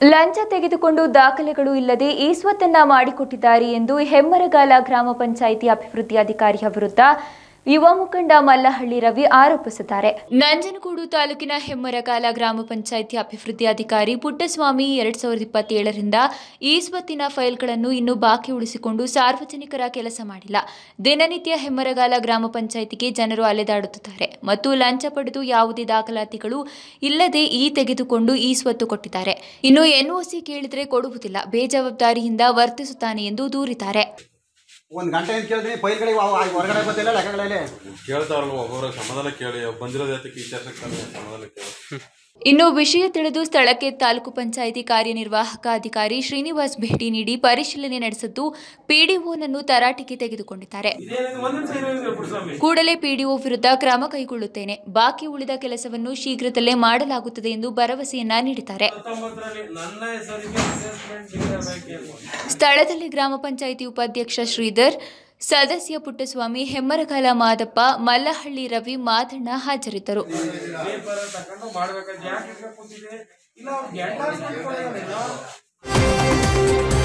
ಲಂಚ ತೆಗೆದುಕೊಂಡು ದಾಖಲೆಗಳು ಇಲ್ಲದೆ ಈ ಸ್ವತ್ತನ್ನ ಮಾಡಿಕೊಟ್ಟಿದ್ದಾರೆ ಎಂದು ಹೆಮ್ಮರಗಾಲ ಗ್ರಾಮ ಪಂಚಾಯಿತಿ ಅಭಿವೃದ್ಧಿ ಅಧಿಕಾರಿಯ ವಿರುದ್ಧ ಯುವ ಮುಖಂಡ ಮಲ್ಲಹಳ್ಳಿ ರವಿ ಆರೋಪಿಸಿದ್ದಾರೆ ನಂಜನಗೂಡು ತಾಲೂಕಿನ ಹೆಮ್ಮರಗಾಲ ಗ್ರಾಮ ಪಂಚಾಯಿತಿ ಅಭಿವೃದ್ಧಿ ಅಧಿಕಾರಿ ಪುಟ್ಟಸ್ವಾಮಿ ಎರಡ್ ಸಾವಿರದ ಇಪ್ಪತ್ತೇಳರಿಂದ ಈ ಸ್ವತ್ತಿನ ಫೈಲ್ಗಳನ್ನು ಇನ್ನೂ ಬಾಕಿ ಉಳಿಸಿಕೊಂಡು ಸಾರ್ವಜನಿಕರ ಕೆಲಸ ಮಾಡಿಲ್ಲ ದಿನನಿತ್ಯ ಹೆಮ್ಮರಗಾಲ ಗ್ರಾಮ ಪಂಚಾಯಿತಿಗೆ ಜನರು ಅಲೆದಾಡುತ್ತಿದ್ದಾರೆ ಮತ್ತು ಲಂಚ ಪಡೆದು ಯಾವುದೇ ದಾಖಲಾತಿಗಳು ಇಲ್ಲದೆ ಈ ತೆಗೆದುಕೊಂಡು ಈ ಸ್ವತ್ತು ಕೊಟ್ಟಿದ್ದಾರೆ ಇನ್ನು ಎನ್ಒಸಿ ಕೇಳಿದರೆ ಕೊಡುವುದಿಲ್ಲ ಬೇಜವಾಬ್ದಾರಿಯಿಂದ ವರ್ತಿಸುತ್ತಾನೆ ಎಂದು ದೂರಿದ್ದಾರೆ ಒಂದು ಗಂಟೆಯಿಂದ ಕೇಳಿದ್ರಿ ಫೈಲ್ಗಳಿಗೆ ಅವು ಅವು ಹೊರಗಡೆ ಗೊತ್ತಿಲ್ಲ ಲೆಕ್ಕಗಳಲ್ಲಿ ಕೇಳ್ತಾರಲ್ವ ಒಬ್ಬೊಬ್ಬರ ಸಮಾಧಾನ ಕೇಳಿ ಬಂದಿರೋದು ಯಾತಕ್ಕೆ ವಿಚಾರಿಸಕ್ತಾನೆ ಸಮಾಧಾನ ಕೇಳಿ ಇನ್ನು ವಿಷಯ ತಿಳಿದು ಸ್ಥಳಕ್ಕೆ ತಾಲೂಕು ಪಂಚಾಯಿತಿ ಕಾರ್ಯನಿರ್ವಾಹಕ ಅಧಿಕಾರಿ ಶ್ರೀನಿವಾಸ್ ಭೇಟಿ ನೀಡಿ ಪರಿಶೀಲನೆ ನಡೆಸಿದ್ದು ಪಿಡಿಒನನ್ನು ತರಾಟೆಗೆ ತೆಗೆದುಕೊಂಡಿದ್ದಾರೆ ಕೂಡಲೇ ಪಿಡಿಒ ವಿರುದ್ಧ ಕ್ರಮ ಕೈಗೊಳ್ಳುತ್ತೇನೆ ಬಾಕಿ ಉಳಿದ ಕೆಲಸವನ್ನು ಶೀಘ್ರದಲ್ಲೇ ಮಾಡಲಾಗುತ್ತದೆ ಎಂದು ಭರವಸೆಯನ್ನ ನೀಡಿದ್ದಾರೆ ನನ್ನ ಹೆಸರಿಗೆ ಅಸೆಸ್ಮೆಂಟ್ ನೀಡಬೇಕು ಸ್ಥಳದಲ್ಲಿ ಗ್ರಾಮ ಪಂಚಾಯಿತಿ ಉಪಾಧ್ಯಕ್ಷ ಶ್ರೀಧರ್ ಸದಸ್ಯ ಪುಟ್ಟಸ್ವಾಮಿ ಹೆಮ್ಮರಗಾಲ ಮಾದಪ್ಪ ಮಲ್ಲಹಳ್ಳಿ ರವಿ ಮಾದಣ್ಣ ಹಾಜರಿದ್ದರು ಪೇಪರ್ ತಕೊಂಡು ಮಾಡ್ಬೇಕಾದ್ರೆ ಯಾಕೆ ಇಟ್ಕೊಂಡ್ ಕೂತಿದೆ ಇಲ್ಲ ಅವ್ರಿಗೆ ಎಂಡಾರ್ಸ್ಮೆಂಟ್ ಕೊಡೋದಿಲ್ಲ